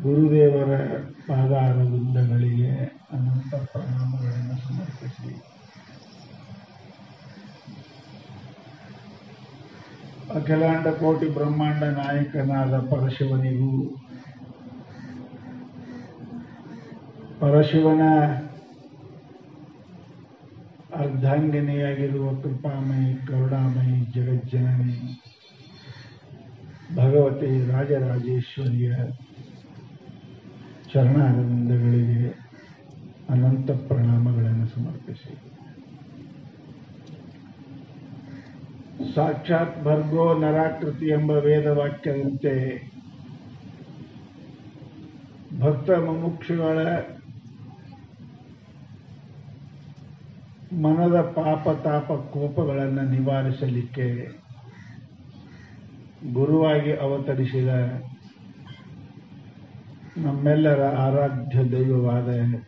ಗುರುದೇವರ ಪಾದಾರವಿಂದಗಳಿಗೆ ಅನಂತ ಪ್ರಣಾಮಗಳನ್ನು ಸಮರ್ಪಿಸಿ ಅಖಿಲಾಂಡ ಕೋಟಿ ಬ್ರಹ್ಮಾಂಡ ನಾಯಕನಾದ ಪರಶಿವನಿಗೂ ಪರಶಿವನ ಅರ್ಧಾಂಗಿನಿಯಾಗಿರುವ ಕೃಪಾಮಯಿ ಕರುಣಾಮಯಿ ಜಗಜ್ಜನನಿ ಭಗವತಿ ರಾಜರಾಜೇಶ್ವರಿಯ ಚರಣಾರವಿಂದಗಳಿಗೆ ಅನಂತ ಪ್ರಣಾಮಗಳನ್ನು ಸಮರ್ಪಿಸಿ ಸಾಕ್ಷಾತ್ ಭರ್ಗೋ ನರಾಕೃತಿ ಎಂಬ ವೇದವಾಕ್ಯದಂತೆ ಭಕ್ತ ಮುಮುಕ್ಷುಗಳ ಮನದ ಪಾಪ ತಾಪ ಕೋಪಗಳನ್ನು ನಿವಾರಿಸಲಿಕ್ಕೆ ಗುರುವಾಗಿ ಅವತರಿಸಿದ ನಮ್ಮೆಲ್ಲರ ಆರಾಧ್ಯ ದೈವವಾದ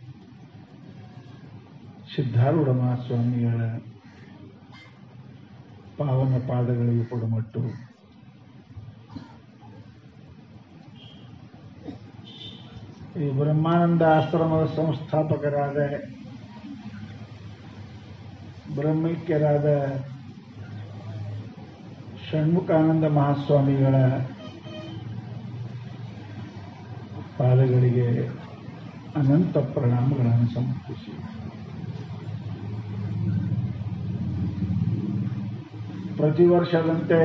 ಸಿದ್ಧಾರೂಢ ಮಹಾಸ್ವಾಮಿಗಳ ಪಾವನ ಪಾದಗಳಿಗೆ ಕೊಡಮಟ್ಟು ಈ ಬ್ರಹ್ಮಾನಂದ ಆಶ್ರಮದ ಸಂಸ್ಥಾಪಕರಾದ ಬ್ರಹ್ಮಿಕ್ಯರಾದ ಷಣ್ಮುಖಾನಂದ ಮಹಾಸ್ವಾಮಿಗಳ ಪಾದಗಳಿಗೆ ಅನಂತ ಪ್ರಣಾಮಗಳನ್ನು ಸಮರ್ಪಿಸಿ ಪ್ರತಿ ವರ್ಷದಂತೆ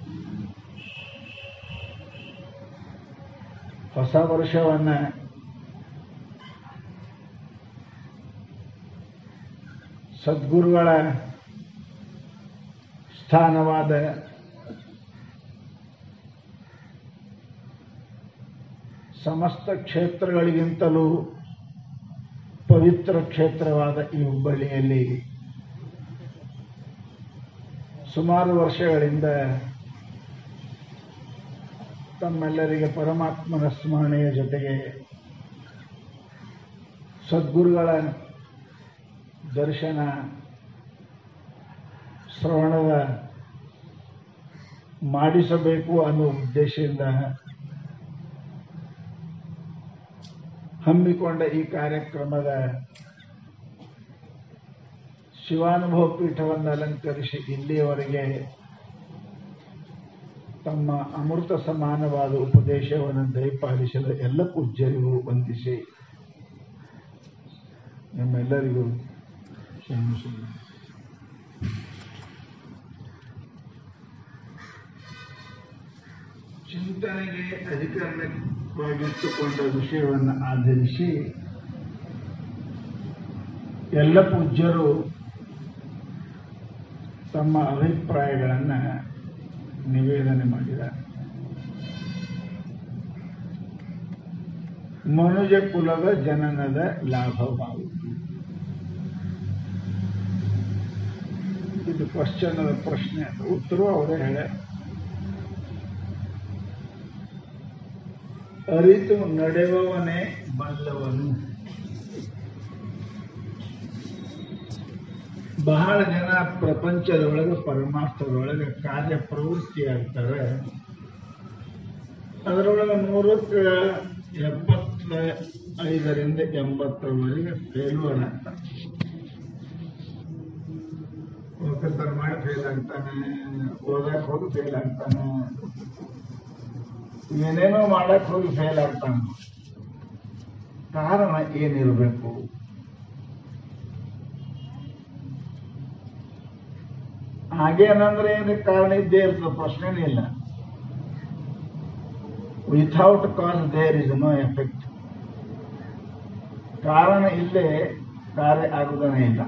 ಹೊಸ ವರ್ಷವನ್ನ ಸದ್ಗುರುಗಳ ಸ್ಥಾನವಾದ ಸಮಸ್ತ ಕ್ಷೇತ್ರಗಳಿಗಿಂತಲೂ ಪವಿತ್ರ ಕ್ಷೇತ್ರವಾದ ಈ ಹುಬ್ಬಳ್ಳಿಯಲ್ಲಿ ಸುಮಾರು ವರ್ಷಗಳಿಂದ ತಮ್ಮೆಲ್ಲರಿಗೆ ಪರಮಾತ್ಮನ ಸ್ಮರಣೆಯ ಜೊತೆಗೆ ಸದ್ಗುರುಗಳ ದರ್ಶನ ಶ್ರವಣದ ಮಾಡಿಸಬೇಕು ಅನ್ನೋ ಉದ್ದೇಶದಿಂದ ಹಮ್ಮಿಕೊಂಡ ಈ ಕಾರ್ಯಕ್ರಮದ ಶಿವಾನುಭವ ಪೀಠವನ್ನು ಅಲಂಕರಿಸಿ ಇಲ್ಲಿಯವರೆಗೆ ತಮ್ಮ ಅಮೃತ ಸಮಾನವಾದ ಉಪದೇಶವನ್ನು ದಯಪಾಲಿಸಿದ ಎಲ್ಲ ಪೂಜ್ಯರಿಗೂ ವಂದಿಸಿ ನಿಮ್ಮೆಲ್ಲರಿಗೂ ಕ್ಷಮಿಸಿ ಚಿಂತನೆಗೆ ಅಧಿಕರಣವಾಗಿಟ್ಟುಕೊಂಡ ವಿಷಯವನ್ನು ಆಧರಿಸಿ ಎಲ್ಲ ಪೂಜ್ಯರು ತಮ್ಮ ಅಭಿಪ್ರಾಯಗಳನ್ನು ನಿವೇದನೆ ಮಾಡಿದ್ದಾರೆ ಮನುಜ ಕುಲದ ಜನನದ ಲಾಭವಾಗುವುದು ಇದು ಕ್ವಶನದ ಪ್ರಶ್ನೆ ಅಂತ ಉತ್ತರ ಅವರೇ ಹೇಳ ಅರಿತು ನಡೆಯುವವನೇ ಬಲ್ಲವನು ಬಹಳ ಜನ ಪ್ರಪಂಚದೊಳಗೆ ಪರಮಾರ್ಥದೊಳಗೆ ಕಾರ್ಯ ಪ್ರವೃತ್ತಿ ಆಗ್ತಾರೆ ಅದರೊಳಗೆ ನೂರಕ್ಕೆ ಎಪ್ಪತ್ತ ಐದರಿಂದ ಎಂಬತ್ತರವರೆಗೆ ಫೇಲ್ಯೂರ್ ಆಗ್ತಾರೆ ಒಕ್ಕಲ್ತನ ಮಾಡಿ ಫೇಲ್ ಆಗ್ತಾನೆ ಓದಕ್ ಹೋಗಿ ಫೇಲ್ ಆಗ್ತಾನೆ ಏನೇನೋ ಮಾಡಕ್ ಹೋಗಿ ಫೇಲ್ ಆಗ್ತಾನೆ ಕಾರಣ ಏನಿರಬೇಕು ಹಾಗೇನಂದ್ರೆ ಏನಕ್ಕೆ ಕಾರಣ ಇದ್ದೇ ಇರ್ತದೆ ಪ್ರಶ್ನೆನೇ ಇಲ್ಲ without cause there is no effect ಕಾರಣ ಇಲ್ಲೇ ಕಾರ್ಯ ಆಗುವುದನೇ ಇಲ್ಲ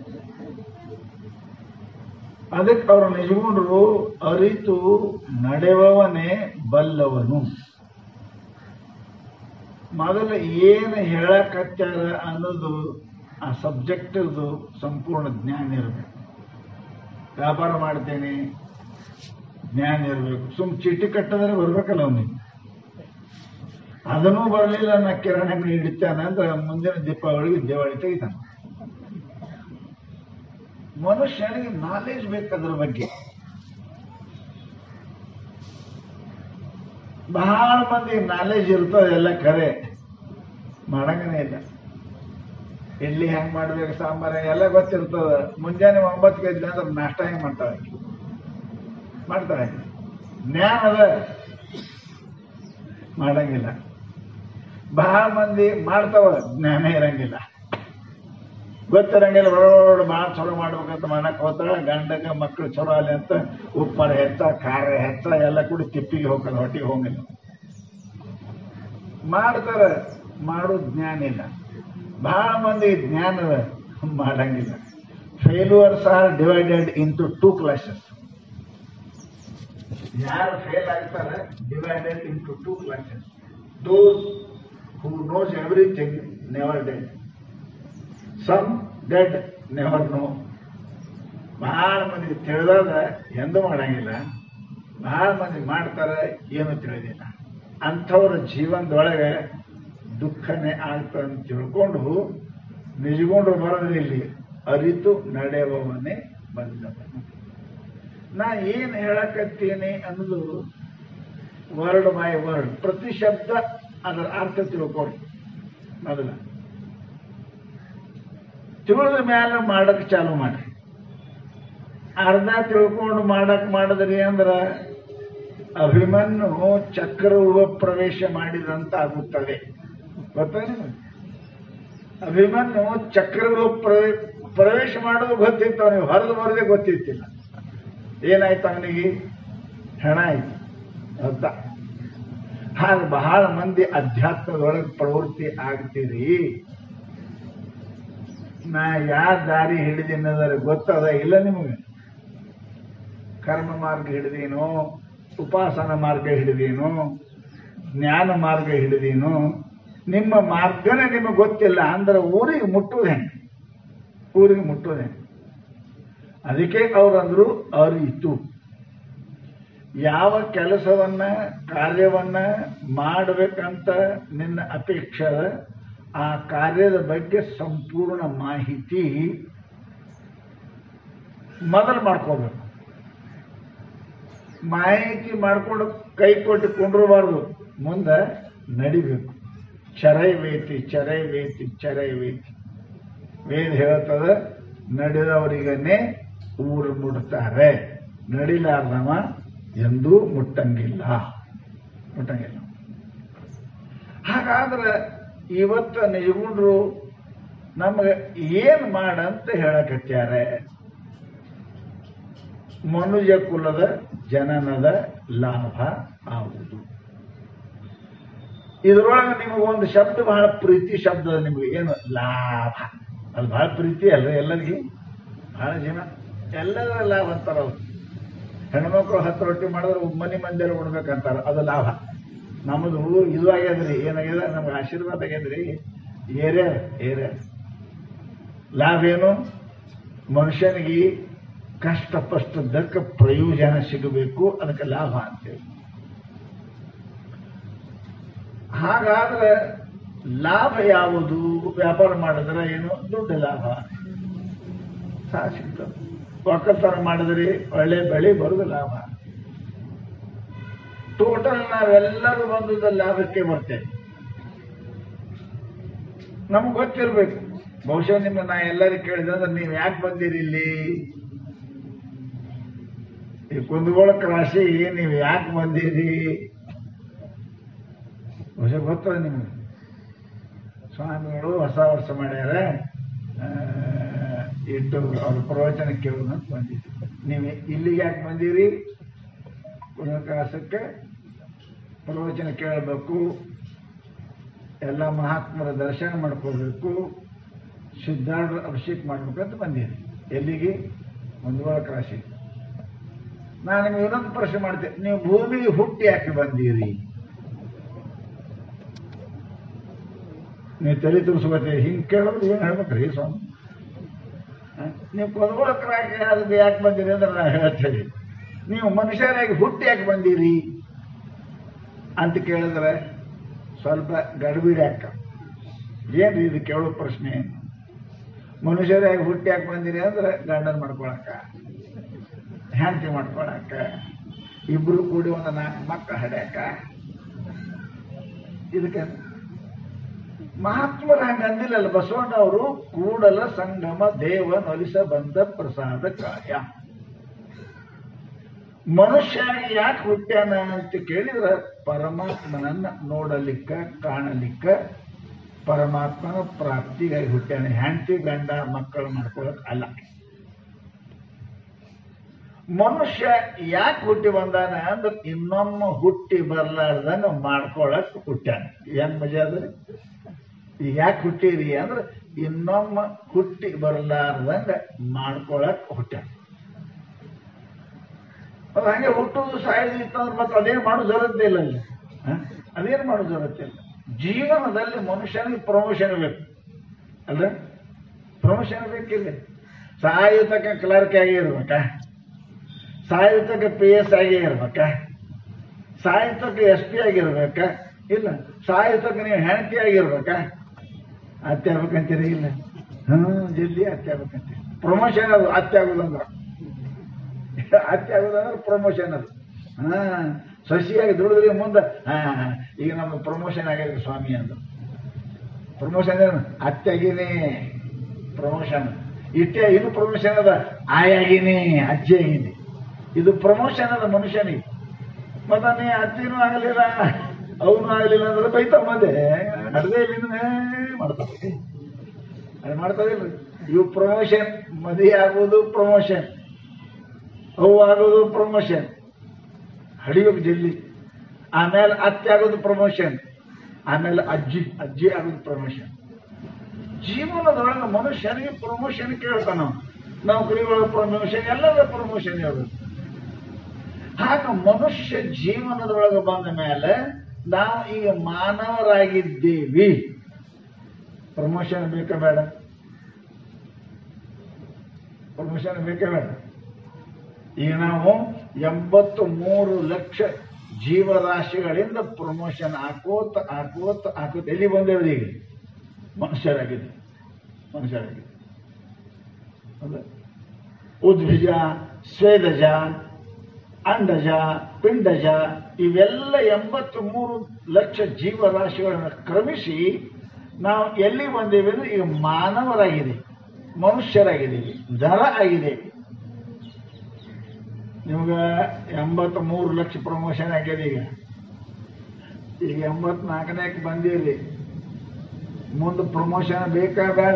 ಅದಕ್ಕೆ ಅವರು ನಿಜಗುಂಡ್ರು ಅರಿತು ನಡೆಯುವವನೇ ಬಲ್ಲವನು ಮೊದಲು ಏನು ಹೇಳಕತ್ಯಾರ ಅನ್ನೋದು ಆ ಸಬ್ಜೆಕ್ಟದು ಸಂಪೂರ್ಣ ಜ್ಞಾನ ಇರಬೇಕು ವ್ಯಾಪಾರ ಮಾಡ್ತೇನೆ ಜ್ಞಾನ ಇರಬೇಕು ಸುಮ್ ಚೀಟಿ ಕಟ್ಟದ್ರೆ ಬರ್ಬೇಕಲ್ಲ ಅವನಿಗೆ ಅದನ್ನೂ ಬರಲಿಲ್ಲ ನಾ ಕಿರಾಣಿ ಅಂಗಡಿ ಹಿಡಿತಾನೆ ಅಂದ್ರೆ ಮುಂದಿನ ದೀಪಾವಳಿಗೆ ದಿವಾಳಿ ತೆಗಿತಾನೆ ಮನುಷ್ಯನಿಗೆ ನಾಲೆಜ್ ಬೇಕು ಅದ್ರ ಬಗ್ಗೆ ಬಹಳ ಮಂದಿ ನಾಲೆಜ್ ಇರ್ತದೆ ಎಲ್ಲ ಖರೆ ಮಾಡಂಗನೇ ಇಲ್ಲ ಇಡ್ಲಿ ಹೆಂಗ್ ಮಾಡ್ಬೇಕು ಸಾಂಬಾರ ಎಲ್ಲ ಗೊತ್ತಿರ್ತದ ಮುಂಜಾನೆ ಒಂಬತ್ತು ಎದ್ಲಿ ಅಂದ್ರೆ ನಾಷ್ಟ ಹೆಂಗ್ ಮಾಡ್ತಾಳೆ ಆಕಿ? ಮಾಡ್ತಾಳೆ ಜ್ಞಾನ ಅದ ಮಾಡಂಗಿಲ್ಲ ಬಹಳ ಮಂದಿ ಮಾಡ್ತಾವ ಜ್ಞಾನ ಇರಂಗಿಲ್ಲ ಗೊತ್ತಿರಂಗಿಲ್ಲ ಒಳಗಡೆ ಭಾಳ ಚಲೋ ಮಾಡ್ಬೇಕಂತ ಮಾಡಕ್ ಹೋತಾಳ ಗಂಡಗ ಮಕ್ಕಳು ಚಲೋ ಅಲ್ಲಿ ಅಂತ ಉಪ್ಪರ ಹೆಚ್ಚ ಖಾರ ಹೆಚ್ಚ ಎಲ್ಲ ಕೂಡಿ ತಿಪ್ಪಿಗೆ ಹೋಗಲ್ಲ ಹೊಟ್ಟಿಗೆ ಹೋಗಿಲ್ಲ ಮಾಡ್ತಾರ ಮಾಡೋ ಜ್ಞಾನ ಇಲ್ಲ ಬಹಳ ಮಂದಿ ಜ್ಞಾನ ಅದ, ಮಾಡಂಗಿಲ್ಲ failures are divided into two classes ಯಾರು ಫೇಲ್ ಆಗ್ತಾರೆ divided into two classes those who knows everything never dead some dead never know ಬಹಳ ಮಂದಿ ತಿಳಿದಾಗ ಎಂದೂ ಮಾಡಂಗಿಲ್ಲ ಬಹಳ ಮಂದಿ ಮಾಡ್ತಾರೆ ಏನು ತಿಳಿದಿಲ್ಲ ಅಂಥವ್ರ ಜೀವನದೊಳಗೆ ದುಃಖನೇ ಆಗ್ತದೆ ಅಂತ ತಿಳ್ಕೊಂಡು ನಿಜಗೊಂಡು ಬರೋದ್ರೆ ಇಲ್ಲಿ ಅರಿತು ನಡೆಯುವವನೇ ಬಂದವನು ನಾ ಏನು ಹೇಳಕತ್ತೀನಿ ಅನ್ನೋದು ವರ್ಡ್ ಬೈ ವರ್ಡ್ ಪ್ರತಿ ಶಬ್ದ ಅದರ ಅರ್ಥ ತಿಳ್ಕೊಳ್ಳಿ ಮೊದಲ ತಿಳಿದ ಮ್ಯಾಲ ಮಾಡಕ್ ಚಾಲು ಮಾಡ್ರಿ ಅರ್ಧ ತಿಳ್ಕೊಂಡು ಮಾಡಕ್ ಮಾಡಿದ್ರಿ ಅಂದ್ರ ಅಭಿಮನ್ಯು ಚಕ್ರವ್ಯೂಹ ಪ್ರವೇಶ ಮಾಡಿದಂತ ಆಗುತ್ತದೆ ಗೊತ್ತಾ ನಿಮಗೆ ಅಭಿಮನ್ಯು ಚಕ್ರವ್ಯೂಹ ಪ್ರವೇ ಪ್ರವೇಶ ಮಾಡೋದು ಗೊತ್ತಿತ್ತು ಅವನಿಗೆ ಹೊರದು ಬರದೆ ಗೊತ್ತಿತ್ತಿಲ್ಲ ಏನಾಯ್ತು ಅವನಿಗೆ ಹೆಣ ಆಯ್ತು ಅರ್ಥ ಹಾಗೆ ಬಹಳ ಮಂದಿ ಅಧ್ಯಾತ್ಮದೊಳಗೆ ಪ್ರವೃತ್ತಿ ಆಗ್ತೀರಿ ನಾ ಯಾವ ದಾರಿ ಹಿಡಿದಿನದರ ಗೊತ್ತದ ಇಲ್ಲ ನಿಮಗೆ ಕರ್ಮ ಮಾರ್ಗ ಹಿಡಿದೀನು ಉಪಾಸನ ಮಾರ್ಗ ಹಿಡಿದೀನು ಜ್ಞಾನ ಮಾರ್ಗ ಹಿಡಿದೀನು ನಿಮ್ಮ ಮಾರ್ಗನೇ ನಿಮಗೆ ಗೊತ್ತಿಲ್ಲ ಅಂದ್ರೆ ಊರಿಗೆ ಮುಟ್ಟುವುದು ಹೆಂಗೆ ಊರಿಗೆ ಮುಟ್ಟುವುದು ಹೆಂಗೆ ಅದಕ್ಕೆ ಅವರಂದ್ರು ಅರಿತು ಯಾವ ಕೆಲಸವನ್ನ ಕಾರ್ಯವನ್ನ ಮಾಡಬೇಕಂತ ನಿನ್ನ ಅಪೇಕ್ಷೆ ಅದ, ಆ ಕಾರ್ಯದ ಬಗ್ಗೆ ಸಂಪೂರ್ಣ ಮಾಹಿತಿ ಮೊದಲು ಮಾಡ್ಕೋಬೇಕು ಮಾಹಿತಿ ಮಾಡ್ಕೊಂಡು ಕೈ ಕೊಟ್ಟು ಕೊಂಡಿರಬಾರ್ದು ಮುಂದೆ ನಡಿಬೇಕು ಚರೈವೇತಿ ಚರೈವೇತಿ ಚರೈವೇತಿ ವೇದ ಹೇಳ್ತದ ನಡೆದವರಿಗನೇ ಊರು ಮುಟ್ತಾರೆ ನಡಿಲಾರ್ದವ ಎಂದೂ ಮುಟ್ಟಂಗಿಲ್ಲ ಮುಟ್ಟಂಗಿಲ್ಲ ಹಾಗಾದ್ರೆ ಇವತ್ತು ನಿಜಗುಂಡ್ರು ನಮಗೆ ಏನು ಮಾಡಂತ ಹೇಳಕತ್ಯಾರೆ ಮನುಜ ಕುಲದ ಜನನದ ಲಾಭ ಆಗುವುದು ಇದ್ರೊಳಗೆ ನಿಮಗೆ ಒಂದು ಶಬ್ದ ಬಹಳ ಪ್ರೀತಿ ಶಬ್ದ ನಿಮಗೆ ಏನು ಲಾಭ ಅದು ಬಹಳ ಪ್ರೀತಿ ಅಲ್ರಿ ಎಲ್ಲರಿಗೆ ಬಹಳ ಜನ ಎಲ್ಲದರ ಲಾಭ ಅಂತಾರ ಅವ್ರು ಹೆಣ್ಮಕ್ಳು ಹತ್ತು ರೊಟ್ಟಿ ಮಾಡಿದ್ರೆ ಮನೆ ಮಂದಿರ ಉಣ್ಬೇಕಂತಾರ ಅದು ಲಾಭ ನಮ್ಮದು ಇದು ಆಗ್ಯದ್ರಿ ಏನಾಗಿದೆ ನಮ್ಗೆ ಆಶೀರ್ವಾದ ಆಗ್ಯದ್ರಿ ಏರ್ಯ ಏರ್ಯ ಲಾಭ ಏನು ಮನುಷ್ಯನಿಗೆ ಕಷ್ಟಪಷ್ಟದಕ್ಕೆ ಪ್ರಯೋಜನ ಸಿಗಬೇಕು ಅದಕ್ಕೆ ಲಾಭ ಅಂತೇಳಿ ಹಾಗಾದ್ರೆ ಲಾಭ ಯಾವುದು ವ್ಯಾಪಾರ ಮಾಡಿದ್ರೆ ಏನು ದುಡ್ಡು ಲಾಭ ಸಹ ಸಿಗ್ತದೆ ಒಕ್ಕಲ್ತನ ಮಾಡಿದ್ರಿ ಒಳ್ಳೆ ಬೆಳೆ ಬರೋದು ಲಾಭ ಟೋಟಲ್ ನಾವೆಲ್ಲರೂ ಬಂದದ ಲಾಭಕ್ಕೆ ಬರ್ತೇವೆ ನಮ್ಗೆ ಗೊತ್ತಿರ್ಬೇಕು ಬಹುಶಃ ನಿಮ್ಮ ನಾ ಎಲ್ಲರಿಗೂ ಕೇಳಿದೆ ಅಂದ್ರೆ ನೀವು ಯಾಕೆ ಬಂದಿರಿ ಇಲ್ಲಿ ಈ ಕುಂದಗೋಳಕ್ಕೆ ರಾಶಿ ನೀವು ಯಾಕೆ ಬಂದಿರಿ ಬಹುಶಃ ಗೊತ್ತದ ನಿಮಗೆ ಸ್ವಾಮಿಗಳು ಹೊಸ ವರ್ಷ ಮಾಡ್ಯಾರ ಆ, ಇಟ್ಟು ಅವ್ರ ಪ್ರವಚನ ಕೇಳೋಣ ಅಂತ ಬಂದಿದ್ವಿ ನೀವು ಇಲ್ಲಿಗೆ ಯಾಕೆ ಬಂದಿರಿ ಕುಂದಕಾಸಕ್ಕೆ ಪ್ರವಚನ ಕೇಳಬೇಕು ಎಲ್ಲ ಮಹಾತ್ಮರ ದರ್ಶನ ಮಾಡ್ಕೋಬೇಕು ಸಿದ್ಧಾರ್ಥ ಅಭಿಷೇಕ ಮಾಡ್ಬೇಕಂತ ಬಂದಿರಿ ಎಲ್ಲಿಗೆ ಮುಂದುವಳ ರಾಶಿ ನಾನು ನಿಮ್ಗೆ ಇನ್ನೊಂದು ಪ್ರಶ್ನೆ ಮಾಡ್ತೇನೆ ನೀವು ಭೂಮಿಗೆ ಹುಟ್ಟಿ ಯಾಕೆ ಬಂದಿರಿ ನೀವು ತಲೆ ತುರ್ಸ್ಕೊತೀರಿ ಹಿಂಗೆ ಕೇಳೋದು ಏನು ಹೇಳ್ಬೇಕ್ರಿ ಸ್ವಾಮಿ ಹ? ನೀವು ಕೊಲ್ಗೊಳಕ್ರಾಗಿ ಅದಕ್ಕೆ ಯಾಕೆ ಬಂದಿರಿ ಅಂದ್ರೆ ನಾನು ಹೇಳ್ತೇನೆ ನೀವು ಮನುಷ್ಯರಾಗಿ ಹುಟ್ಟಿ ಯಾಕೆ ಬಂದಿರಿ ಅಂತ ಕೇಳಿದ್ರೆ ಸ್ವಲ್ಪ ಗಡ್ಬಿಡಿ ಅಕ್ಕ ಏನ್ರಿ ಇದು ಕೇಳೋ ಪ್ರಶ್ನೆ ಮನುಷ್ಯರಾಗಿ ಹುಟ್ಟಿ ಯಾಕೆ ಬಂದಿರಿ ಅಂದ್ರೆ ಗಂಡನ ಮಾಡ್ಕೊಳಕ್ಕ ಹೆಂಡತಿ ಮಾಡ್ಕೊಳಕ್ಕ ಇಬ್ರು ಕೂಡಿ ಒಂದು ನಾಲ್ಕು ಮಕ್ಕಳು ಹಡ್ಯಾಕ ಇದಕ್ಕೆ ಮಹಾತ್ಮರು ಹಂಗ ಅಂದಿಲ್ಲಲ್ಲ ಬಸವಣ್ಣವರು ಕೂಡಲ ಸಂಗಮ ದೇವ ನಲಿಸ ಬಂದ ಪ್ರಸಾದ ಕಾರ್ಯ ಮನುಷ್ಯ ಯಾಕೆ ಹುಟ್ಟ್ಯಾನ ಅಂತ ಕೇಳಿದ್ರೆ ಪರಮಾತ್ಮನನ್ನ ನೋಡಲಿಕ್ಕ ಕಾಣಲಿಕ್ಕ ಪರಮಾತ್ಮನ ಪ್ರಾಪ್ತಿಗಾಗಿ ಹುಟ್ಟ್ಯಾನ ಹೆಂಡತಿ ಗಂಡ ಮಕ್ಕಳು ಮಾಡ್ಕೊಳಕ್ ಅಲ್ಲ ಮನುಷ್ಯ ಯಾಕೆ ಹುಟ್ಟಿ ಬಂದಾನ ಅಂದ್ರೆ ಇನ್ನೊಮ್ಮೆ ಹುಟ್ಟಿ ಬರ್ಲಾರ್ದಂಗ ಮಾಡ್ಕೊಳಕ್ ಹುಟ್ಟ್ಯಾನ ಏನ್ ಮಜಾ ಅದ ಈಗ ಯಾಕೆ ಹುಟ್ಟಿರಿ ಅಂದ್ರೆ ಇನ್ನೊಮ್ಮೆ ಹುಟ್ಟಿ ಬರ್ಲಾರ್ದಂಗ ಮಾಡ್ಕೊಳಕ್ ಹುಟ್ಟ್ಯಾನ ಅದು ಹಂಗೆ ಹುಟ್ಟುದು ಸಾಯೋದು ಇತ್ತಂದ್ರೆ ಮತ್ತೆ ಅದೇನು ಮಾಡೋ ಜರತ್ತೆ ಇಲ್ಲ ಅಲ್ಲಿ ಹ? ಅದೇನು ಮಾಡೋ ಜರತ್ತೆ ಇಲ್ಲ ಜೀವನದಲ್ಲಿ ಮನುಷ್ಯನಿಗೆ ಪ್ರಮೋಷನ್ ಬೇಕು ಅಲ್ಲ ಪ್ರಮೋಷನ್ ಬೇಕಿಲ್ಲ ಸಾಯುತಕ್ಕ ಕ್ಲರ್ಕ್ ಆಗಿ ಇರ್ಬೇಕಾ ಸಾಯುತಕ್ಕ ಪಿ ಎಸ್ ಆಗಿ ಇರ್ಬೇಕಾ ಸಾಯುತಕ್ಕ ಎಸ್ ಪಿ ಆಗಿರ್ಬೇಕಾ ಇಲ್ಲ ಸಾಯುತಕ್ಕ ನೀವು ಹೆಂಡತಿ ಆಗಿರ್ಬೇಕಾ ಅತ್ತೆ ಆಗ್ಬೇಕಂತೀರಿ ಇಲ್ಲ ಹ್ಞೂ ಜಲ್ದಿ ಅತ್ತೆ ಆಗ್ಬೇಕಂತೀರಿ ಪ್ರಮೋಷನ್ ಅದು ಅತ್ತೆ ಆಗೋದಂದ್ರೆ ಅತ್ತೆ ಆಗೋದಂದ್ರೆ ಪ್ರಮೋಷನ್ ಅದು ಹಾ ಸಸಿಯಾಗಿ ದುಡಿದ್ರಿ ಮುಂದೆ ಹಾ ಈಗ ನಮ್ಮ ಪ್ರಮೋಷನ್ ಆಗ್ಯದ ಸ್ವಾಮಿ ಅಂತ ಪ್ರಮೋಷನ್ ಏನು ಅತ್ತೆ ಆಗೀನಿ ಪ್ರಮೋಷನ್ ಇಟ್ಟೆ ಇನ್ನು ಪ್ರಮೋಷನ್ ಅದ ಆಯಾಗಿನಿ ಅಜ್ಜಿ ಆಗೀನಿ ಇದು ಪ್ರಮೋಷನ್ ಅದ ಮನುಷ್ಯನಿಗೆ ಮತ್ತ ನೀ ಅಜ್ಜಿನೂ ಆಗಲಿಲ್ಲ ಅವನು ಆಗಲಿಲ್ಲ ಅಂದ್ರೆ ಬೈತಾವ ಮತ್ತೆ ನಡೆದೇ ಇಲ್ಲ ಮಾಡ್ತಾರೆ ಅದು ಮಾಡ್ತಾರಿಲ್ಲ ಇವು ಪ್ರಮೋಷನ್ ಮದುವೆ ಆಗೋದು ಪ್ರಮೋಷನ್ ಅವು ಆಗೋದು ಪ್ರಮೋಷನ್ ಹಡಿಯೋದು ಜಲ್ದಿ ಆಮೇಲೆ ಅತ್ತೆ ಆಗೋದು ಪ್ರಮೋಷನ್ ಆಮೇಲೆ ಅಜ್ಜಿ ಅಜ್ಜಿ ಆಗೋದು ಪ್ರಮೋಷನ್ ಜೀವನದೊಳಗೆ ಮನುಷ್ಯನಿಗೆ ಪ್ರಮೋಷನ್ ಕೇಳ್ತಾನ ನೌಕರಿಗಳ ಪ್ರಮೋಷನ್ ಎಲ್ಲದ ಪ್ರಮೋಷನ್ ಯಾವುದು ಹಾಗ ಮನುಷ್ಯ ಜೀವನದೊಳಗೆ ಬಂದ ಮೇಲೆ ನಾವು ಈಗ ಮಾನವರಾಗಿದ್ದೀವಿ ಪ್ರಮೋಷನ್ ಬೇಕಾ ಬೇಡ ಪ್ರಮೋಷನ್ ಬೇಕೇ ಬೇಡ ಈಗ ನಾವು ಎಂಬತ್ತು ಮೂರು ಲಕ್ಷ ಜೀವರಾಶಿಗಳಿಂದ ಪ್ರಮೋಷನ್ ಹಾಕೋತ ಹಾಕೋತ ಹಾಕೋತ ಎಲ್ಲಿ ಬಂದೇವ್ರಿ ಈಗ ಮನುಷ್ಯರಾಗಿದೆ ಮನುಷ್ಯರಾಗಿದೆ ಹೌದಾ? ಉದ್ವಿಜ ಸ್ವೇದಜ ಅಂಡಜ ಪಿಂಡಜ ಇವೆಲ್ಲ ಎಂಬತ್ತು ಮೂರು ಲಕ್ಷ ಜೀವರಾಶಿಗಳನ್ನು ಕ್ರಮಿಸಿ ನಾವು ಎಲ್ಲಿ ಬಂದೇವೆ ಅಂದ್ರೆ ಈಗ ಮಾನವರಾಗಿದೆ ಮನುಷ್ಯರಾಗಿದ್ದೀವಿ ದರ ಆಗಿದ್ದೇವೆ ನಿಮ್ಗೆ ಎಂಬತ್ತ್ ಮೂರು ಲಕ್ಷ ಪ್ರಮೋಷನ್ ಆಗ್ಯದ ಈಗ ಈಗ ಎಂಬತ್ನಾಲ್ಕನೇಕ್ಕೆ ಬಂದಿರಿ ಮುಂದೆ ಪ್ರಮೋಷನ್ ಬೇಕಾ ಬೇಡ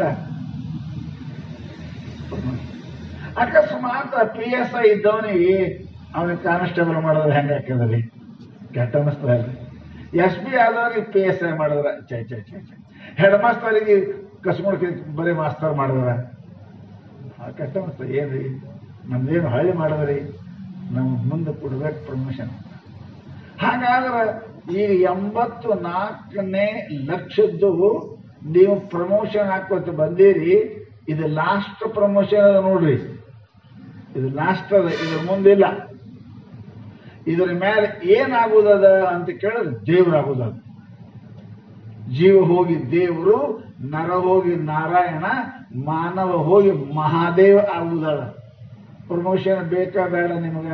ಅಕಸ್ಮಾತ್ ಪಿ ಎಸ್ ಐ ಇದ್ದವನಿಗೆ ಅವನಿಗೆ ಕಾನ್ಸ್ಟೇಬಲ್ ಮಾಡಿದ್ರೆ ಹೆಂಗೆ ಹಾಕಿದ್ರಿ ಕೆಟ್ಟ ಅನಿಸ್ತದಲ್ರಿ ಎಸ್ ಪಿ ಆದವ್ರಿಗೆ ಪಿ ಎಸ್ ಐ ಮಾಡಿದ್ರ ಚೈ ಚೈ ಚೈ ಚೈ ಹೆಡ್ ಮಾಸ್ತರಿಗೆ ಕಸ್ಮುಡ್ಕಿ ಬರೀ ಮಾಸ್ತರ್ ಮಾಡಿದ್ರ ಆ ಕೆಟ್ಟ ಅನಿಸ್ತದೆ ಏನ್ರಿ ನಮ್ದೇನು ಹಳ್ಳಿ ಮಾಡಿದ್ರಿ ನಾವು ಮುಂದೆ ಕೊಡ್ಬೇಕು ಪ್ರಮೋಷನ್ ಹಾಗಾದ್ರೆ ಈಗ ಎಂಬತ್ತು ನಾಲ್ಕನೇ ಲಕ್ಷದ್ದು ನೀವು ಪ್ರಮೋಷನ್ ಹಾಕೋತ ಬಂದೀರಿ ಇದು ಲಾಸ್ಟ್ ಪ್ರಮೋಷನ್ ಅದ ನೋಡ್ರಿ ಇದು ಲಾಸ್ಟ್ ಅದ ಇದ್ರ ಮುಂದಿಲ್ಲ ಇದ್ರ ಮೇಲೆ ಏನಾಗುದದ ಅಂತ ಕೇಳಿದ್ರೆ ದೇವರಾಗುದದ ಜೀವ ಹೋಗಿ ದೇವರು ನರ ಹೋಗಿ ನಾರಾಯಣ ಮಾನವ ಹೋಗಿ ಮಹಾದೇವ ಆಗುದದ ಪ್ರಮೋಷನ್ ಬೇಕಾ ಬೇಡ ನಿಮಗ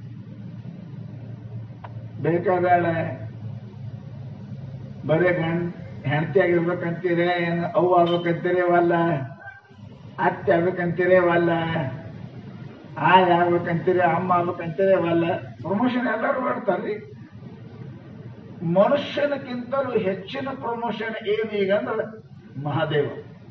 ಬೇಕಾ ಬೇಡ ಬರೇ ಗಂಡ್ ಹೆಂಡತಿ ಆಗಿರ್ಬೇಕಂತೀರೇ ಏನು ಅವ್ವ ಆಗ್ಬೇಕಂತೀರೇ ವಲ್ಲ ಅತ್ತೆ ಆಗ್ಬೇಕಂತೀರೇ ವಲ್ಲ ಆಯ್ ಆಗ್ಬೇಕಂತೀರಿ ಅಮ್ಮ ಆಗ್ಬೇಕಂತೀರೇ ವಲ್ಲ ಪ್ರಮೋಷನ್ ಎಲ್ಲರೂ ಮಾಡ್ತಾರ್ರಿ ಮನುಷ್ಯನಕ್ಕಿಂತಲೂ ಹೆಚ್ಚಿನ ಪ್ರಮೋಷನ್ ಏನು ಈಗ ಅಂದ್ರೆ ಮಹಾದೇವ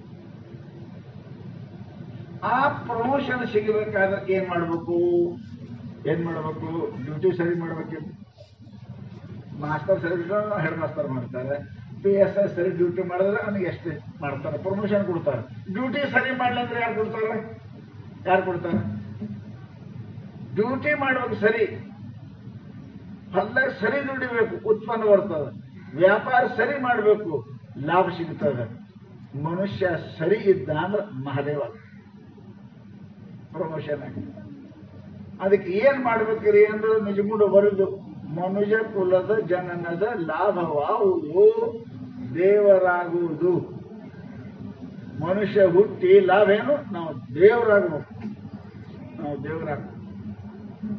ಆ ಪ್ರಮೋಷನ್ ಸಿಗಬೇಕಾದ್ರೆ ಏನ್ ಮಾಡ್ಬೇಕು ಏನ್ ಮಾಡ್ಬೇಕು ಡ್ಯೂಟಿ ಸರಿ ಮಾಡ್ಬೇಕಿಲ್ಲ ಮಾಸ್ಟರ್ ಸರಿ ಹೆಡ್ ಮಾಸ್ಟರ್ ಮಾಡ್ತಾರೆ ಪಿ ಎಸ್ ಐ ಸರಿ ಡ್ಯೂಟಿ ಮಾಡಿದ್ರೆ ಅವನಿಗೆ ಎಷ್ಟು ಮಾಡ್ತಾರೆ ಪ್ರಮೋಷನ್ ಕೊಡ್ತಾರೆ ಡ್ಯೂಟಿ ಸರಿ ಮಾಡ್ಲಂದ್ರೆ ಯಾರು ಕೊಡ್ತಾರೆ ಯಾರು ಕೊಡ್ತಾರೆ ಡ್ಯೂಟಿ ಮಾಡ್ಬೇಕು ಸರಿ ಹೊಲ್ದಾಗ ಸರಿ ದುಡಿಬೇಕು ಉತ್ಪನ್ನ ಬರ್ತದೆ ವ್ಯಾಪಾರ ಸರಿ ಮಾಡಬೇಕು ಲಾಭ ಸಿಗ್ತದೆ ಮನುಷ್ಯ ಸರಿ ಇದ್ದ ಅಂದ್ರೆ ಮಹಾದೇವ ಪ್ರಮೋಷನ್ ಆಗಿ ಅದಕ್ಕೆ ಏನ್ ಮಾಡ್ಬೇಕ್ರಿ ಅಂದ್ರೆ ನಿಜಗುಂಡು ಬರೆದು ಮನುಜ ಕುಲದ ಜನನದ ಲಾಭವಾಗುವುದು ದೇವರಾಗುವುದು ಮನುಷ್ಯ ಹುಟ್ಟಿ ಲಾಭ ಏನು ನಾವು ದೇವರಾಗಬೇಕು ನಾವು ದೇವರಾಗಬೇಕು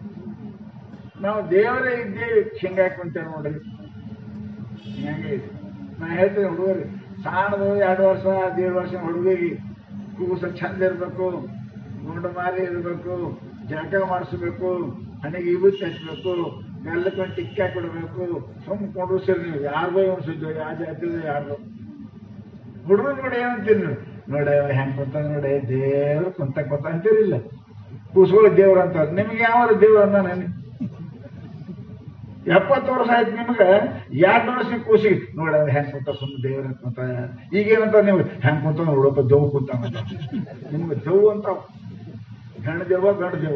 ನಾವು ದೇವರೇ ಇದ್ದೇವೆ ಹಿಂಗಾಕೊಂತೇವೆ ನೋಡ್ರಿ ಹಿಂಗೆ ಇದೆ ನಾ ಹೇಳ್ತೀನಿ ಹುಡುಗರು ಸಣ್ಣದು ಎರಡು ವರ್ಷ ದೇಡ್ ವರ್ಷ ಹುಡುಗಿಗೆ ಕೂಸ ಚಂದ ಇರಬೇಕು ಗುಂಡು ಮಾರಿ ಇರಬೇಕು ಜಳಕ ಮಾಡಿಸ್ಬೇಕು ಹಣೆಗೆ ಇಬುತ್ತಿ ಹಚ್ಬೇಕು ಗಲ್ಲಕ್ಕೊಂದು ಟಿಕ್ಕ ಕೊಡಬೇಕು ಸುಮ್ಮ ಕೊಂಡ್ರಿಸಿರಿ ನೀವು ಯಾರಿಗೋ ಉಣಿಸಿದ್ದು ಯಾವ ಜಾತಿ ಯಾರ್ದು ಹುಡುಗರು ನೋಡಿ ಏನಂತೀರಿ ನೀವು ನೋಡ ಹೆಂಗ್ ಕುಂತ ನೋಡಿ ದೇವ್ರು ಕುಂತ ಕುಂತ ಅಂತೀರಿಲ್ಲ ಕೂಸ್ಗಳು ದೇವ್ರ ಅಂತ ನಿಮ್ಗೆ ಯಾವ ದೇವ್ರ ಅಂದ ನಾನು ಎಪ್ಪತ್ತು ವರ್ಷ ಆಯ್ತು ನಿಮ್ಗೆ ಎರಡು ವರ್ಷ ಕೂಸಿ ನೋಡಿ ಅವ್ರು ಹೆಂಗ್ ಕುಂತ ಸುಮ್ಮನೆ ದೇವ್ರ ಕುಂತ ಈಗೇನಂತ ನೀವು ಹೆಂಗ್ ಕುಂತ ನೋಡಪ್ಪ ದೇವ್ ಕುಂತ ಅಂತ. ನಿಮ್ಗೆ ದೇವ್ ಅಂತ ಹೆಣ್ಣು ದೇವ ಗಂಡು ದೇವ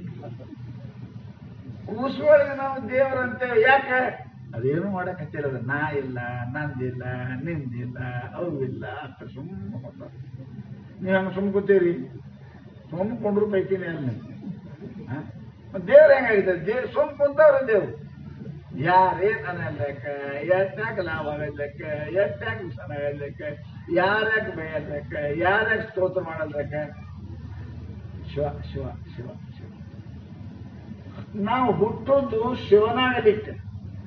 ಕೂಸುಗಳಿಗೆ ನಾವು ದೇವರಂತೇವೆ ಯಾಕೆ ಅದೇನು ಮಾಡಕತ್ತಿಲ್ಲ ಅದು ನಾ ಇಲ್ಲ ನಂದಿಲ್ಲ ನಿಂದಿಲ್ಲ ಅವಿಲ್ಲ ಅಂತ ಸುಮ್ಮನೆ ಕೂತಾರ ನೀವು ಹಂಗೆ ಸುಮ್ಮ ಕೂತೀರಿ ಸುಮ್ಮ ಕೊಂಡ್ರು ಬೈತೀನಿ ಅಲ್ಲಿ ದೇವ್ರ ಹೆಂಗಾಗಿದೆ ದೇವ್ ಸುಮ್ ಕುಂತವ್ರ ದೇವ್ರು ಯಾರೇನ್ ಅನ್ನಲೆಕ್ಕ ಎಷ್ಟಾಗ ಲಾಭ ಆಗಲಿಕ್ಕ ಎಷ್ಟಾಗ ನುಕ್ಸಾನ ಆಗಲಿಕ್ಕ ಯಾರ್ಯಾಕ ಬೈಯಲ್ಬೇಕ ಯಾರ್ಯಾಕ ಸ್ತೋತ್ರ ಮಾಡಲ್ಬೇಕ ಶಿವ ಶಿವ ಶಿವ ಶಿವ ನಾವು ಹುಟ್ಟೋದು ಶಿವನಾಗಲಿಕ್ಕೆ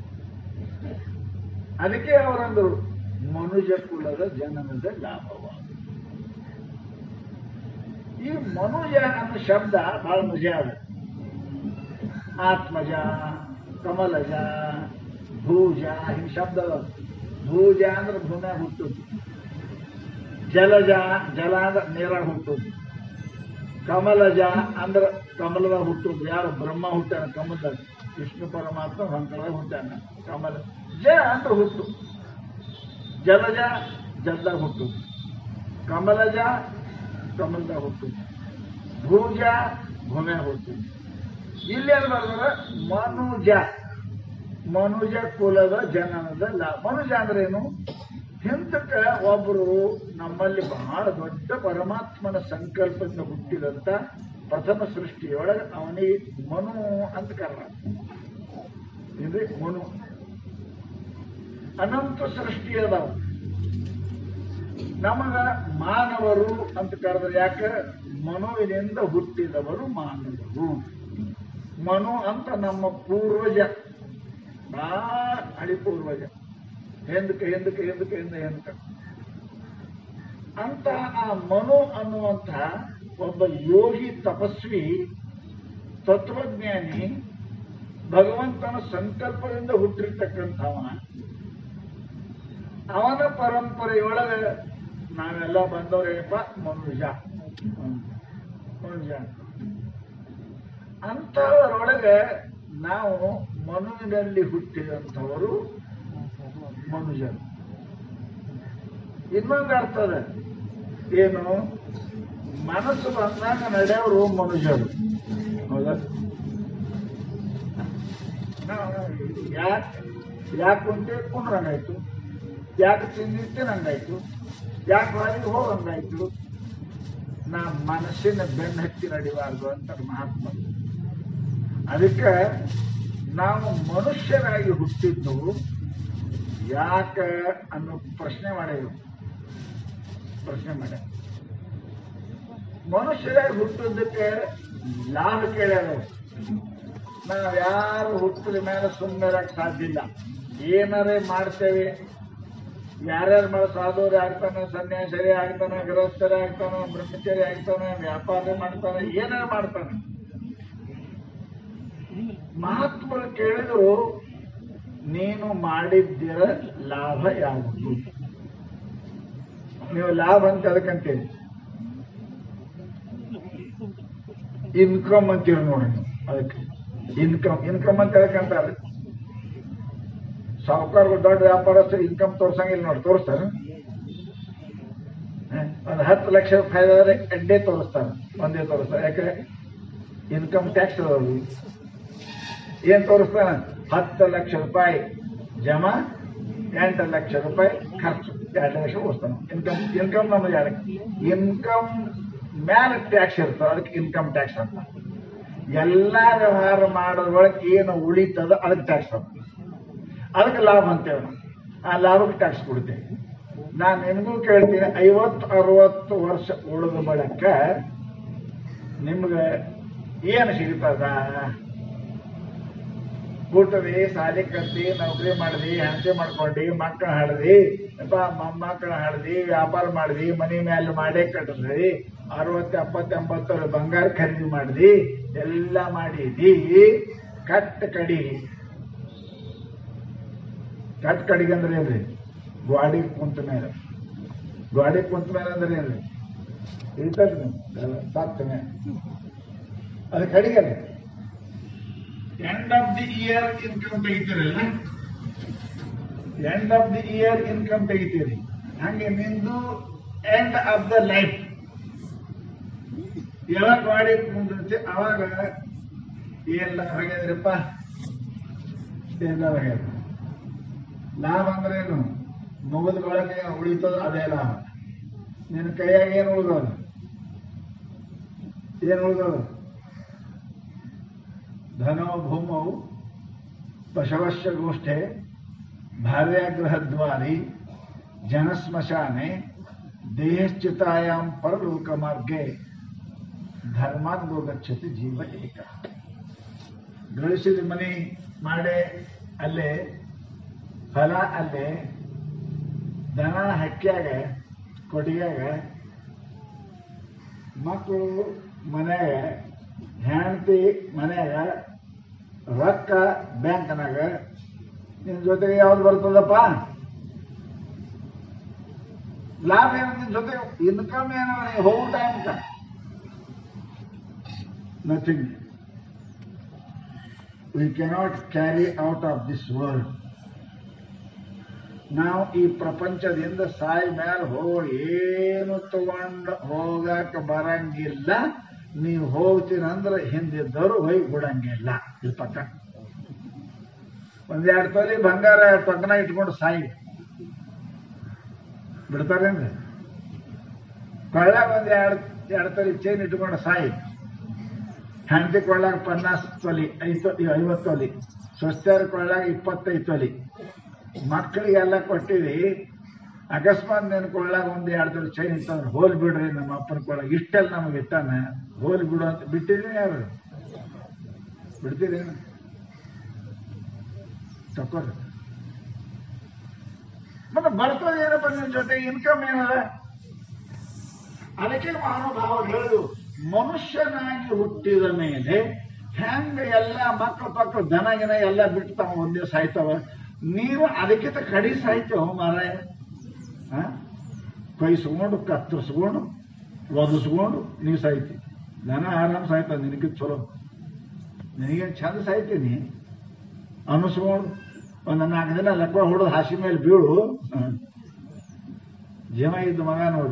ಅದಕ್ಕೆ ಅವರಂದರು ಮನುಜ ಕುಲದ ಜನನದ ಲಾಭವ ಈ ಮನುಜ ಅನ್ನೋ ಶಬ್ದ ಬಹಳ ಮಜಾ ಅದ ಆತ್ಮಜ ಕಮಲಜ ಭೂಜ ಹಿಂಗ್ ಶಬ್ದ ಅದಾವ ಭೂಜ ಅಂದ್ರೆ ಭೂಮ್ಯಾಗ ಹುಟ್ಟುದು ಜಲಜ ಜಲ ಅಂದ್ರೆ ನೀರಾಗ ಹುಟ್ಟುದು ಕಮಲಜ ಅಂದ್ರ ಕಮಲದಾಗ ಹುಟ್ಟುದು ಯಾರು ಬ್ರಹ್ಮ ಹುಟ್ಟಾನ ಕಮಲದಾಗ ವಿಷ್ಣು ಪರಮಾತ್ಮ ಹೊಂಕಳದಾಗ ಹುಟ್ಟಾನ ಕಮಲ ಜ ಅಂದ್ರೆ ಹುಟ್ಟು ಜಲಜ ಜಲದಾಗ ಹುಟ್ಟುದು ಕಮಲಜ ಕಮಲದಾಗ ಹುಟ್ಟುದು ಭೂಜ ಭೂಮ್ಯಾಗ ಹುಟ್ಟುದು ಇಲ್ಲಿ ಏನು ಬರ್ತದ ಮನುಜ ಮನುಜ ಕುಲದ ಜನನದ ಲಾ ಮನುಜ ಅಂದ್ರೆ ಏನು ಹಿಂದಕ್ಕ ಒಬ್ಬರು ನಮ್ಮಲ್ಲಿ ಬಹಳ ದೊಡ್ಡ ಪರಮಾತ್ಮನ ಸಂಕಲ್ಪದಿಂದ ಹುಟ್ಟಿದಂತ ಪ್ರಥಮ ಸೃಷ್ಟಿಯೊಳಗೆ ಅವನಿಗೆ ಮನು ಅಂತ ಕರ್ರ ಇದು ಮನು ಅನಂತ ಸೃಷ್ಟಿ ಅದಾವ ನಮಗ ಮಾನವರು ಅಂತ ಕರೆದ್ರೆ ಯಾಕೆ ಮನುವಿನಿಂದ ಹುಟ್ಟಿದವರು ಮಾನವರು ಮನು ಅಂತ ನಮ್ಮ ಪೂರ್ವಜ ಭಾಳ ಹಳಿ ಪೂರ್ವಜ ಹಿಂದಕ್ಕೆ ಹಿಂದಕ್ಕೆ ಹಿಂದಕ್ಕೆ ಹಿಂದ ಹಿಂದಕ್ಕೆ ಅಂತ ಆ ಮನು ಅನ್ನುವಂಥ ಒಬ್ಬ ಯೋಗಿ ತಪಸ್ವಿ ತತ್ವಜ್ಞಾನಿ ಭಗವಂತನ ಸಂಕಲ್ಪದಿಂದ ಹುಟ್ಟಿರ್ತಕ್ಕಂಥವ ಅವನ ಪರಂಪರೆಯೊಳಗೆ ನಾವೆಲ್ಲ ಬಂದವರೇಪ ಮನುಜ ಮನುಜ ಅಂಥವರೊಳಗೆ ನಾವು ಮನುವಿನಲ್ಲಿ ಹುಟ್ಟಿದಂಥವರು ಮನುಜರು ಇನ್ನೊಂದು ಅರ್ಥದ ಏನು ಮನಸ್ಸು ಬಂದಾಗ ನಡೆಯೋರು ಮನುಜರು ಹೌದಾ ಯಾಕೆ ಯಾಕೆ ಕುಂತೆ ಕುಂಡ್ರಂಗಾಯ್ತು ಯಾಕೆ ತಿಂದಿತ್ತೆ ನಂಗಾಯ್ತು ಯಾಕೆ ಹೊರಗೆ ಹೋಗಂಗಾಯ್ತು ನಾ ಮನಸ್ಸಿನ ಬೆನ್ನು ಹತ್ತಿ ನಡಿಬಾರ್ದು ಅಂತ ಮಹಾತ್ಮ ಅದಕ್ಕೆ ನಾವು ಮನುಷ್ಯರಾಗಿ ಹುಟ್ಟಿದ್ದು ಯಾಕೆ ಅನ್ನೋ ಪ್ರಶ್ನೆ ಮಾಡಿದ್ರು ಪ್ರಶ್ನೆ ಮಾಡ ಮನುಷ್ಯರಾಗಿ ಹುಟ್ಟಿದ್ದಕ್ಕೆ ಲಾಭ ಕೇಳ್ಯಾರ ನಾವು ಯಾರು ಹುಟ್ಟಿದ ಮೇಲೆ ಸುಮ್ಮನೆ ಸಾಧ್ಯ ಇಲ್ಲ ಏನಾರೇ ಮಾಡ್ತೇವೆ ಯಾರ್ಯಾರು ಮಾಡೋ ಸಾಧುವರೇ ಆಗ್ತಾನೆ ಸನ್ಯಾಸರೇ ಆಗ್ತಾನೆ ಗೃಹಸ್ಥರೇ ಆಗ್ತಾನೆ ಬ್ರಹ್ಮಚಾರಿ ಆಗ್ತಾನೆ ವ್ಯಾಪಾರ ಮಾಡ್ತಾನೆ ಏನಾರು ಮಾಡ್ತಾನೆ ಮಹಾತ್ಮರು ಕೇಳಿದ್ರು ನೀನು ಮಾಡಿದ್ದಿರ ಲಾಭ ಯಾವುದು ನೀವು ಲಾಭ ಅಂತ ಅದಕ್ಕಂತೀರಿ ಇನ್ಕಮ್ ಅಂತೀರಿ ನೋಡಿ ನೀವು ಅದಕ್ಕೆ ಇನ್ಕಮ್ ಇನ್ಕಮ್ ಅಂತ ಅದಕ್ಕಂತಾರೆ ಸಾಹುಕಾರರು ದೊಡ್ಡ ವ್ಯಾಪಾರಸ್ಥರು ಇನ್ಕಮ್ ತೋರ್ಸಂಗಿಲ್ಲ ನೋಡಿ ತೋರಿಸ್ತಾರೆ ಒಂದು ಹತ್ತು ಲಕ್ಷ ರೂಪಾಯಿ ಆದ್ರೆ ಎಡ್ಡೆ ತೋರಿಸ್ತಾರೆ ಒಂದೇ ತೋರಿಸ್ತಾರೆ ಯಾಕೆ ಇನ್ಕಮ್ ಟ್ಯಾಕ್ಸ್ ಅದಾವು ಏನ್ ತೋರಿಸ್ತಾನ ಹತ್ತು ಲಕ್ಷ ರೂಪಾಯಿ ಜಮಾ ಎಂಟು ಲಕ್ಷ ರೂಪಾಯಿ ಖರ್ಚು ಎರಡು ಲಕ್ಷ ಉಳಿಸ್ತಾನ ಇನ್ಕಮ್ ಇನ್ಕಮ್ ನಮ್ಗೆ ಯಾರಕ್ಕೆ ಇನ್ಕಮ್ ಮ್ಯಾಲ ಟ್ಯಾಕ್ಸ್ ಇರ್ತದೆ ಅದಕ್ಕೆ ಇನ್ಕಮ್ ಟ್ಯಾಕ್ಸ್ ಅಂತ ಎಲ್ಲಾ ವ್ಯವಹಾರ ಮಾಡೋದ್ರೊಳಗೆ ಏನು ಉಳಿತದ ಅದಕ್ಕೆ ಟ್ಯಾಕ್ಸ್ ಅಂತ ಅದಕ್ಕೆ ಲಾಭ ಅಂತೇವೆ ನಾವು ಆ ಲಾಭಕ್ಕೆ ಟ್ಯಾಕ್ಸ್ ಕೊಡ್ತೇವೆ ನಾನು ನಿನಗೂ ಕೇಳ್ತೀನಿ ಐವತ್ತು ಅರವತ್ತು ವರ್ಷ ಉಳಿದ ಬಳಿಕ ನಿಮ್ಗೆ ಏನು ಸಿಗ್ತದ ಹುಟ್ಟದಿ ಸಾಲಿ ಕಲ್ತಿ ನೌಕರಿ ಮಾಡಿದಿ ಹೆಂಡತಿ ಮಾಡ್ಕೊಂಡಿ ಮಕ್ಕಳ ಹಡ್ದಿ ಮೊಮ್ಮಕ್ಕಳ ಹಡ್ದಿ ವ್ಯಾಪಾರ ಮಾಡಿದಿ ಮನಿ ಮೇಲೆ ಮಾಡೇ ಕಟ್ಟಿದ್ರಿ ಅರವತ್ತು ಎಪ್ಪತ್ತು ಎಂಬತ್ತು ಬಂಗಾರ ಖರೀದಿ ಮಾಡಿದಿ ಎಲ್ಲ ಮಾಡಿದಿ ಕಟ್ ಕಡಿ ಕಟ್ ಕಡಿಗೆ ಅಂದ್ರೆ ಏನ್ರಿ ಗ್ವಾಡಿ ಕುಂತ ಮೇಲೆ ಗ್ವಾಡಿ ಕುಂತ ಮೇಲೆ ಅಂದ್ರೆ ಏನ್ರಿ ಇರ್ತದೆ ಸತ್ತ ಮೇಲೆ ಅದು ಕಡಿಗೆ end of the year income ತೆಗಿತೀರಲ್ಲ end of the year income ತೆಗಿತೀರಿ ಹಂಗೆ ನಿಂದು ಎಂಡ್ ಆಫ್ ದ ಲೈಫ್ ಯಾವಾಗ ಮಾಡಿ ಮುಂದಿರುತ್ತೆ ಅವಾಗ ಎಲ್ಲ ಹೊಗೆದ್ರಪ್ಪ ಎಲ್ಲ ಹೊಗೆದ ಲಾಭ ಅಂದ್ರೆ ಏನು ಮುಗಿದ ಒಳಗೆ ಉಳಿತದ ಅದೇ ಲಾಭ ನಿನ್ನ ಕೈಯಾಗ ಏನು ಉಳಿದೋದು ಏನು ಉಳಿದೋದು ಧನೋ ಭೂಮೌ ಪಶವಶ್ಯ ಗೋಷ್ಠೆ ಭಾರ್ಯಾಗೃಹದ್ವಾರಿ ಜನಸ್ಮಶಾನೆ ದೇಹಶ್ಚಿತಾಯಾಂ ಪರಲೋಕ ಮಾರ್ಗೆ ಧರ್ಮಾರ್ಗೋ ಗಚ್ಚತಿ ಜೀವ ಏಕ ಗಳಿಸಿದ ಮನಿ ಮಾಡೇ ಅಲ್ಲೇ ಫಲ ಅಲ್ಲೇ ದನ ಹಕ್ಕ್ಯಾಗ ಕೊಟ್ಟಿಗೆಯಾಗ ಮಕ್ಕಳು ಮನ್ಯಾಗ ಹೆಂಡತಿ ಮನ್ಯಾಗ ರೊಕ್ಕ ಬ್ಯಾಂಕ್ನಾಗ ನಿನ್ ಜೊತೆಗೆ ಯಾವ್ದು ಬರ್ತದಪ್ಪ ಲಾಭ ಏನು ನಿನ್ ಜೊತೆ ಇನ್ಕಮ್ ಏನೋ ನೀವು ಹೋಗೋ ಟೈಮ್ಕ nothing we cannot carry out of this world ನಾವು ಈ ಪ್ರಪಂಚದಿಂದ ಸಾಯಿ ಮೇಲೆ ಹೋಗೋ ಏನು ತಗೊಂಡು ಹೋಗಕ್ ಬರಂಗಿಲ್ಲ ನೀವು ಹೋಗ್ತೀರಂದ್ರೆ ಹಿಂದಿದ್ದವರು ಹೋಗಿ ಬಿಡಂಗಿಲ್ಲ ಇದು ಪಕ್ಕ ಒಂದೆರಡು ತೊಲಿ ಬಂಗಾರ ಟೊಕ್ಕನ ಇಟ್ಕೊಂಡು ಸಾಯಿ ಬಿಡ್ತಾರೇನ್ರಿ ಕೊಳ್ಳಾಗ ಒಂದ್ ಎರಡು ಎರಡು ತೊಲಿ ಚೈನ್ ಇಟ್ಕೊಂಡು ಸಾಯಿ ಹೆಂಡತಿ ಕೊಳ್ಳಾಗ ಪನ್ನಾಸ್ ತೊಲಿ ಐದು ಐವತ್ತು ತೊಲಿ ಸ್ವಸ್ಥರ ಕೊಳ್ಳಾಗ ಇಪ್ಪತ್ತೈದು ತೊಲಿ ಮಕ್ಕಳಿಗೆಲ್ಲ ಕೊಟ್ಟಿವಿ ಅಕಸ್ಮಾತ್ ನಿನ್ ಕೊಳ್ಳಾಗ ಒಂದು ಎರಡು ತೊಲಿ ಚೈನ್ ಇತ್ತಂದ್ರೆ ಹೋಲ್ ಬಿಡ್ರಿ ನಮ್ಮ ಅಪ್ಪನ ಕೊಳ್ಳಾಗ ಇಷ್ಟೆಲ್ಲ ನಮಗೆ ಇಟ್ಟಾನ ಹೋಲ್ ಬಿಡು ಅಂತ ಬಿಟ್ಟಿದ್ದೀನಿ ಯಾರು ಬಿಡ್ತೀರಿ ತಕೋರಿ ಮತ್ತೆ ಬರ್ತದೆ ಏನಪ್ಪ ನಿನ್ ಜೊತೆ ಇನ್ಕಮ್ ಏನದ ಅದಕ್ಕೆ ಮಹಾನುಭಾವ ಹೇಳುದು ಮನುಷ್ಯನಾಗಿ ಹುಟ್ಟಿದ ಮೇಲೆ ಹೆಂಗ ಎಲ್ಲ ಮಕ್ಕಳು ಪಕ್ಕಳು ದನ ಗಿನ ಎಲ್ಲ ಬಿಟ್ಟು ತಾವ ಒಂದೇ ಸಾಯ್ತಾವ ನೀವು ಅದಕ್ಕಿಂತ ಕಡಿ ಸಾಯ್ತೇವ ಮಾರಾಯ ಆ? ಕೊಯ್ಸ್ಕೊಂಡು ಕತ್ತರಿಸ್ಕೊಂಡು ಒದಿಸ್ಕೊಂಡು ನೀವು ಸಾಯ್ತಿ ದನ ಆರಾಮ್ ಸಾಯ್ತಾವ ನಿನಗೆ ಚಲೋ ನಿನಗೇನು ಚಂದ ಸಾಯ್ತೀನಿ ಅನಿಸ್ಕೊಂಡು ಒಂದು ನಾಲ್ಕು ದಿನ ಲಕ್ಕ ಹೊಡೆದು ಹಾಸಿ ಮೇಲೆ ಬೀಳು ಹ. ಜೀವ ಇದ್ದ ಮಗ ನೋಡು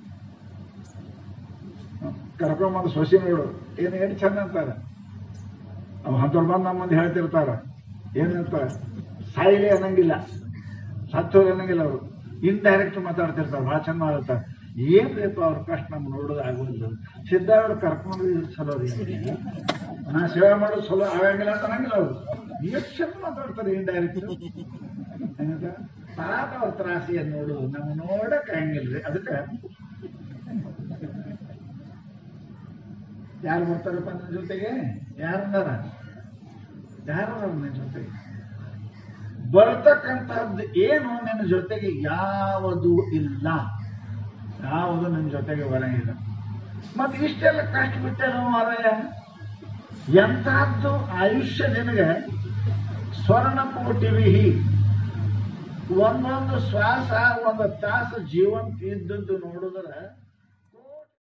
ಕರ್ಕೊಂಬಂದು ಸೊಸಿ ನೋಡು ಏನು ಏನು ಚಂದ ಅಂತಾರ ಅವ್ ಹಂತವ್ರು ಬಂದು ನಮ್ಮ ಮುಂದೆ ಹೇಳ್ತಿರ್ತಾರ ಏನಂತ ಸಾಯಿಲೆ ಅನ್ನಂಗಿಲ್ಲ ಸತ್ತೋರು ಅನ್ನಂಗಿಲ್ಲ ಅವರು ಇಂಡೈರೆಕ್ಟ್ ಮಾತಾಡ್ತಿರ್ತಾರೆ ಭಾಳ ಚಂದ ಮಾತಾಡ್ತಾರೆ ಏನ್ರಿಪ್ಪ ಅವ್ರ ಕಷ್ಟ ನಮ್ಗೆ ನೋಡೋದು ಆಗೋದಿಲ್ಲ ಸಿದ್ಧಾರ್ಥ ಕರ್ಕೊಂಡು ಇದು ಚಲೋ ರೀ ಅವ್ರಿಗೆ. ನಾ ಸೇವೆ ಮಾಡೋದು ಚಲೋ ಆಗಂಗಿಲ್ಲ ಅಂತ ಅನ್ನಂಗಿಲ್ಲ ಅವರು ಎಷ್ಟು ಚಂದ ಮಾತಾಡ್ತಾರೆ ಇಂಡೈರೆಕ್ಟ್ ಏನಂತ ಪಾಪ ಅವ್ರ ತ್ರಾಸಿಯನ್ನು ನೋಡೋದು ನಮ್ಗೆ ನೋಡಕ್ ಆಗಂಗಿಲ್ರಿ ಅದಕ್ಕೆ ಯಾರು ಬರ್ತಾರಪ್ಪ ನಿನ್ನ ಜೊತೆಗೆ ಯಾರನ್ನಾರ ಯಾರು ನಿನ್ನ ಜೊತೆಗೆ ಬರ್ತಕ್ಕಂಥದ್ದು ಏನು ನಿನ್ನ ಜೊತೆಗೆ ಯಾವುದು ಇಲ್ಲ ಯಾವುದು ನಿನ್ನ ಜೊತೆಗೆ ಬರಂಗಿಲ್ಲ ಮತ್ತೆ ಇಷ್ಟೆಲ್ಲ ಕಷ್ಟ ಬಿಟ್ಟೇನೋ ಮಾರಾಯ ಎಂತಹದ್ದು ಆಯುಷ್ಯ ನಿನಗೆ ಸ್ವರ್ಣ ಕೋಟಿವಿಹಿ ಒಂದೊಂದು ಶ್ವಾಸ ಒಂದು ತಾಸು ಜೀವಂತ ಇದ್ದದ್ದು ನೋಡಿದ್ರೆ